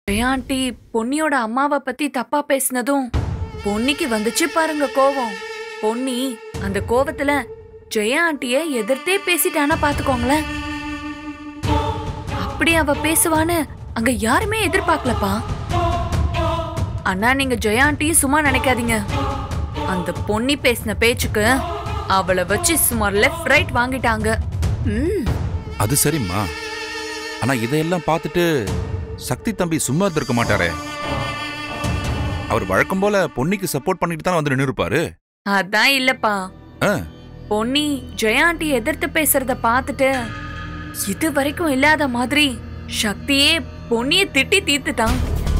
Jaya aunty பொன்னியோட அம்மாவை பத்தி தப்பா பேசினதும் பொன்னிக்கு வந்துச்சு பாருங்க கோவம் பொன்னி அந்த கோவத்துல ஜெயா ஆண்டிய எதிர்த்தே பேசிட்டானா பாத்துக்கோங்களேன் அப்படி அவ பேசுவான்னு அங்க யாருமே எதிர்பார்க்கலப்பா அண்ணா நீங்க ஜெயா ஆண்டியை சும்மா நினைக்காதீங்க அந்த பொன்னி பேசின பேச்சுக்கு அவளை வச்சு சுமார் லெஃப்ட் ரைட் வாங்கிட்டாங்க ம் அது சரிம்மா ஆனா இதையெல்லாம் பார்த்துட்டு சக்தி தம்பி சும்மா இருந்திருக்க மாட்டாரே அவர் வழக்கம் போல பொன்னிக்கு சப்போர்ட் பண்ணிட்டு தான் வந்து நின்னுருப்பாரு அதான் இல்லப்பா ஆ. பொன்னி ஜெயா ஆண்டி எதிர்த்து பேசுறத பார்த்துட்டு இது வரைக்கும் இல்லாத மாதிரி சக்தியே பொன்னிய திட்டி தீர்த்துட்டான்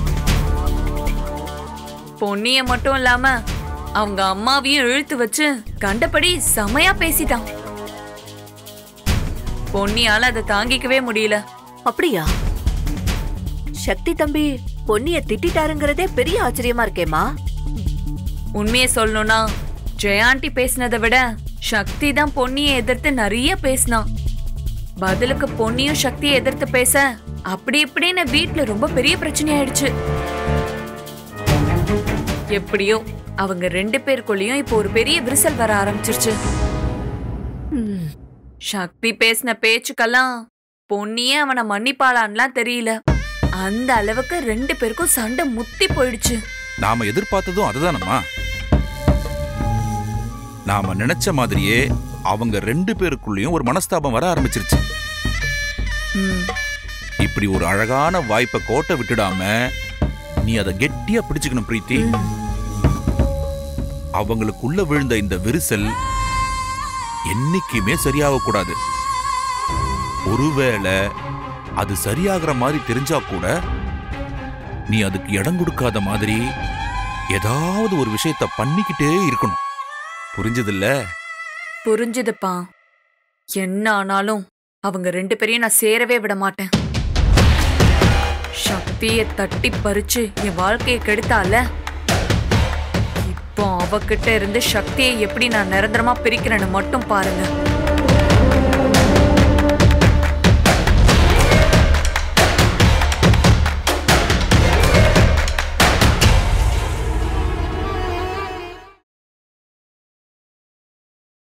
பொன்னிய மட்டும் இல்லாம அவங்க அம்மாவையும் இழுத்து வச்சு கண்டபடி செமையா பேசிட்டான் பொன்னியால அதை தாங்கிக்கவே முடியல அப்படியா சக்தி தம்பி பொன்னிய திட்டிட்டாருங்கிறதே பெரிய ஆச்சரியமா இருக்கேம்மா உண்மையை சொல்லணும்னா ஜெயாண்டி பேசினதை விட சக்தி தான் பொன்னியை எதிர்த்து நிறைய பேசினான் பதிலுக்கு பொன்னியும் சக்தியை எதிர்த்து பேச அப்படி இப்படின்னு வீட்ல ரொம்ப பெரிய பிரச்சனை ஆயிடுச்சு எப்படியோ அவங்க ரெண்டு பேருக்குள்ளயும் இப்போ ஒரு பெரிய விரிசல் வர ஆரம்பிச்சிருச்சு ம், சக்தி பேசின பேச்சுக்கெல்லாம் பொன்னியே அவனை மன்னிப்பாளான்லாம் தெரியல அந்த அளவுக்கு ரெண்டு பேருக்கும் சண்டை முத்தி போயிடுச்சு நாம எதிர்பார்த்ததும் அதுதானம்மா நாம நினைச்ச மாதிரியே அவங்க ரெண்டு பேருக்குள்ளேயும் ஒரு மனஸ்தாபம் வர ஆரம்பிச்சிருச்சு ம் இப்படி ஒரு அழகான வாய்ப்பை கோட்டை விட்டுடாம நீ அதை கெட்டியா பிடிச்சுக்கணும் பிரீத்தி அவங்களுக்குள்ள விழுந்த இந்த விரிசல் என்னைக்குமே சரியாக கூடாது ஒருவேளை அது சரியாகிற மாதிரி தெரிஞ்சா கூட நீ அதுக்கு இடம் கொடுக்காத மாதிரி ஏதாவது ஒரு விஷயத்த பண்ணிக்கிட்டே இருக்கணும் புரிஞ்சதில்ல புரிஞ்சுதுப்பா என்ன ஆனாலும் அவங்க ரெண்டு பேரையும் நான் சேரவே விட மாட்டேன் சக்தியை தட்டி பறிச்சு என் வாழ்க்கையை கெடுத்தால இப்போ அவகிட்ட இருந்து சக்தியை எப்படி நான் நிரந்தரமா பிரிக்கிறேன்னு மட்டும் பாருங்க